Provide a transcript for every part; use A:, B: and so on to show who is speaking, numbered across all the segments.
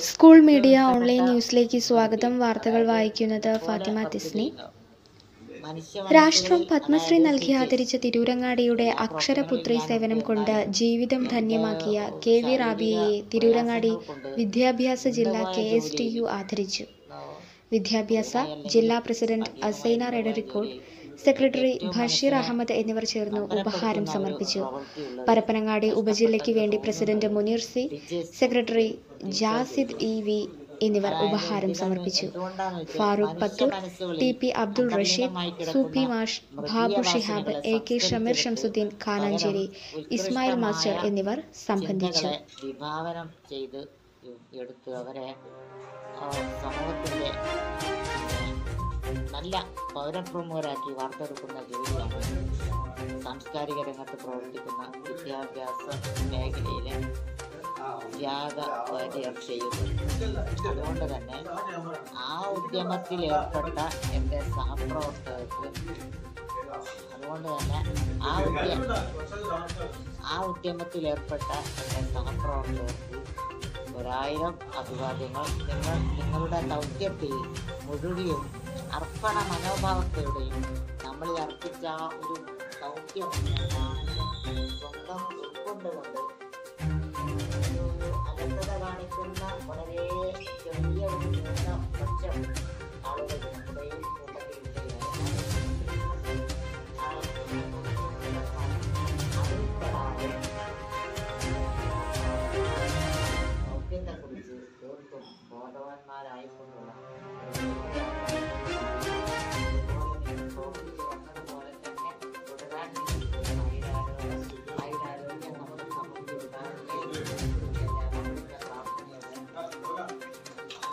A: school media online ന്യൂസിലേക്ക് സ്വാഗതം വാർത്തകൾ വായിക്കുന്നത് ഫാത്തിമ തിസ്നി രാഷ്ട്രം പത്മശ്രീ നൽകി ആദരിച്ച തിരൂരങ്ങാടിയുടെ അക്ഷരപുത്രി സേവനം കൊണ്ട് ജീവിതം ധന്യമാക്കിയ കെ വി റാബിയയെ തിരൂരങ്ങാടി വിദ്യാഭ്യാസ ജില്ല കെ എസ് ടി യു ആദരിച്ചു വിദ്യാഭ്യാസ ജില്ലാ പ്രസിഡന്റ് അസൈന റെഡറിക്കോട് സെക്രട്ടറി ബഷീർ അഹമ്മദ് എന്നിവർ ചേർന്ന് ഉപഹാരം സമർപ്പിച്ചു പരപ്പനങ്ങാടി ഉപജില്ലയ്ക്ക് വേണ്ടി president Muneer C secretary Jasid E V എന്നിവർ ഉപഹാരം സമർപ്പിച്ചു ഫാറൂഖ് പത്തൂർ ടി പി അബ്ദുൾ റഷീദ് സൂഫി മാഷ് Babu Shihab A K Shameer Shamsuddin Khananchery Ismail master എന്നിവർ സംബന്ധിച്ചു
B: വിഭാവനം ചെയ്ത് എടുത്ത് അവരെ ആ, സമൂഹത്തിന്റെ പിന്നെ, നല്ല പൗരപ്രമുഖരാക്കി വാർത്തെടുക്കുന്ന ജോലിയാണ് സാംസ്കാരിക രംഗത്ത് പ്രവർത്തിക്കുന്ന വിദ്യാഭ്യാസ മേഖലയിലെ ത്യാഗ വാര്യർ ചെയ്യുന്നത് അതുകൊണ്ട് തന്നെ ആ ഉദ്യമത്തിൽ ഏർപ്പെട്ട എൻ്റെ സഹപ്രവർത്തകർക്ക് അതുകൊണ്ട് തന്നെ ആ ഉദ്യമ ആ ഉദ്യമത്തിൽ ഏർപ്പെട്ട എൻ്റെ സഹപ്രവർത്തകർക്ക് ഒരായിരം അഭിവാദ്യങ്ങൾ നിങ്ങൾ നിങ്ങളുടെ ദൗത്യത്തിൽ മുഴുകിയും അർപ്പണ മനോഭാവത്തോടെയും നമ്മളിൽ അർപ്പിച്ച ആ ഒരു ദൗത്യം എന്താണെന്ന് സ്വന്തം ഉൾക്കൊണ്ടുകൊണ്ട് ഒരു അലസത കാണിക്കുന്ന വളരെ ചെറിയ ഒരു ന്യൂനപക്ഷം ആളുകൾ നമ്മുടെ ഈ കൂട്ടത്തിലുണ്ട് ദൗത്യത്തെക്കുറിച്ച് തീർത്തും ബോധവാന്മാരായിക്കൊണ്ടുള്ള പ്രവർത്തിച്ചു വന്നതുപോലെ തന്നെ തുടരാൻ ആയുരാരോഗ്യം നമുക്ക് നമുക്ക് ഉണ്ടാകട്ടെ നമ്മളുടെ പ്രാർത്ഥനയോടെ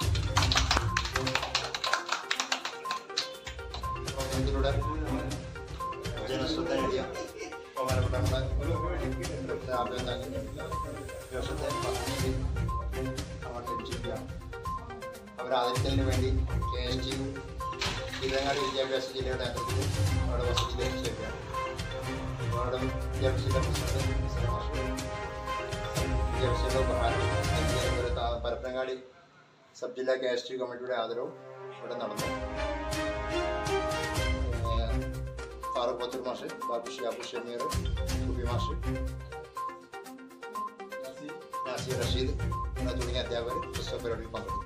C: ഇതിലൂടെ ജനശ്രദ്ധ നേടിയ ബഹുമാനപ്പെട്ട നമ്മുടെ ഡോക്ടർ ആഭ്യന്തര ദിവസത്തെ പത്മശ്രീ അവർ ലഭിച്ചിരിക്കുകയാണ് അവരെ ആദരിക്കുന്നതിന് വേണ്ടി K S T U Tiruvangadi വിദ്യാഭ്യാസ ജില്ലയുടെ നേതൃത്വത്തിൽ അവരുടെ വസതി ലഭിച്ചിരിക്കുകയാണ് അവരുടെ വിദ്യാഭ്യാസ ജില്ലാ പ്രസിഡന്റ് മിസ്റ്റർ മാസ്റ്റർ വിദ്യാഭ്യാസ ഉപഹാരം നൽകിയ ഒരു താ- പരപ്പനങ്ങാടി സബ് ജില്ലാ കെ എസ് ടി യു കമ്മിറ്റിയുടെ ആദരവും ഇവിടെ നടന്നു ഏഹ് ഫാറൂഖ് ബത്തൂർ മാഷ് ബാബു ഷിയാബു ഷമീർ സുബി മാഷ് നാസീർ റഷീദ് എന്നിവ തുടങ്ങിയ അധ്യാപകർ പുസ്തക പരിപാടിയിൽ പങ്കെടുത്തു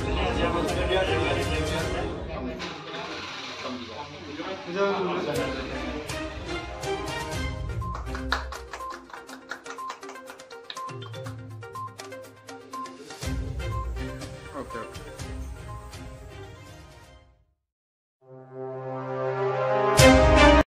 D: ഇത്